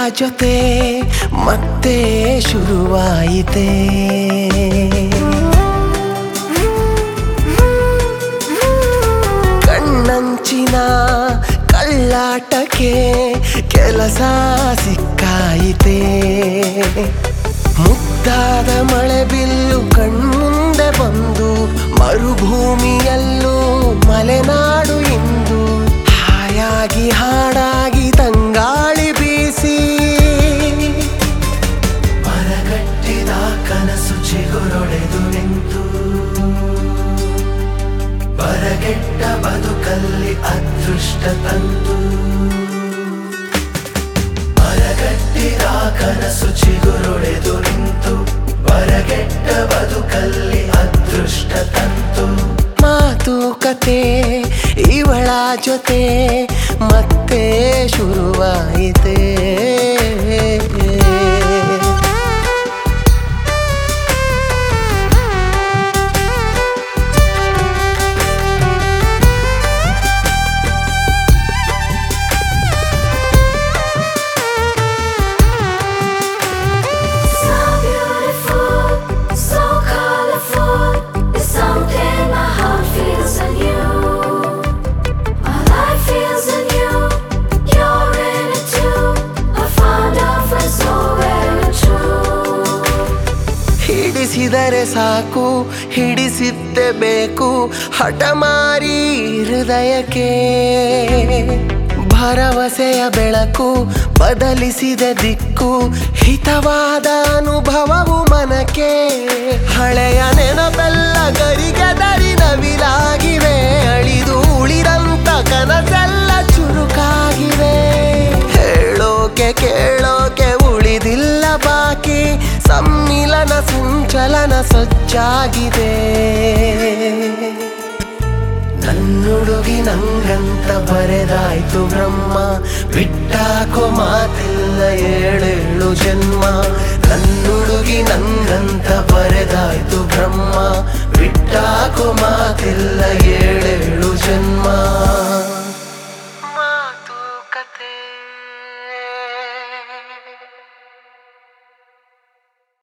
ಜೊತೆ ಮತ್ತೆ ಶುರುವಾಯಿತೆ ಕಣ್ಣಂಚಿನ ಕಳ್ಳಾಟಕ್ಕೆ ಕೆಲಸ ಸಿಕ್ಕಾಯಿತೆ ಮುದ್ದಾದ ಮಳೆ ಬಿಲ್ಲು ಕಣ್ಮುಂದೆ ಬಂದು ಮರುಭೂಮಿಯಲ್ಲೂ ಮಲೆನಾಡು ಇಂದು ಹಾಯಾಗಿ ಹಾಡಾಗಿ ತಂಗಾಳಿ ಬೀಸಿ ಮರಗಟ್ಟಿದ ಕನಸು ಚಿಗುರೊಡೆದು ನಿಂತು ಬರಗೆಟ್ಟ ಬದುಕಲ್ಲಿ ಅದೃಷ್ಟ ತಂತು ಮರಗಟ್ಟಿದ ಕನಸು ಚಿಗುರೊಡೆದು ನಿಂತು ಬರಗೆಟ್ಟ ಬದುಕಲ್ಲಿ ಅದೃಷ್ಟ ತಂತು ಮಾತುಕತೆ ಇವಳ ಜೊತೆ ಮತ್ತೆ ಶುರುವಾಯಿತೆ So beautiful, so colorful. It's something my heart feels anew. My life feels anew. You're in it too. I found a friend so very true. ಹಿಡಿಸಿದರೆ ಸಾಕು ಹಿಡಿಸಿದ್ದೆ ಬೇಕು ಹಠಮಾರಿ ಹೃದಯಕ್ಕೆ ಭರವಸೆಯ ಬೆಳಕು ಬದಲಿಸಿದ ದಿಕ್ಕು ಹಿತವಾದ ಅನುಭವವು ಮನಕ್ಕೆ ಹಳೆಯ ನೆನಪೆಲ್ಲ ಗರಿಗೆ ದರಿ ನವಿಲಾಗಿವೆ ಅಳಿದು ಉಳಿದಂತ ಕನಸೆಲ್ಲ ಚುರುಕಾಗಿವೆ ಹೇಳೋಕೆ ಕೇಳೋಕೆ ಉಳಿದಿಲ್ಲ ಬಾಕಿ ಸಮ್ಮಿಲನ ಸಂಚಲನ ಸಜ್ಜಾಗಿದೆ ನನ್ನುಡುಗಿ ನಂಗಂತ ಬರೆದಾಯ್ತು ಬ್ರಹ್ಮ ಬಿಟ್ಟಾಕೋ ಮಾತಿಲ್ಲ ಏಳೇಳು ಜನ್ಮ ನನ್ನುಡುಗಿ ನಂಗಂತ ಬರೆದಾಯ್ತು ಬ್ರಹ್ಮ ಬಿಟ್ಟಾಕೋ ಮಾತಿಲ್ಲ ಏಳೇಳು ಜನ್ಮ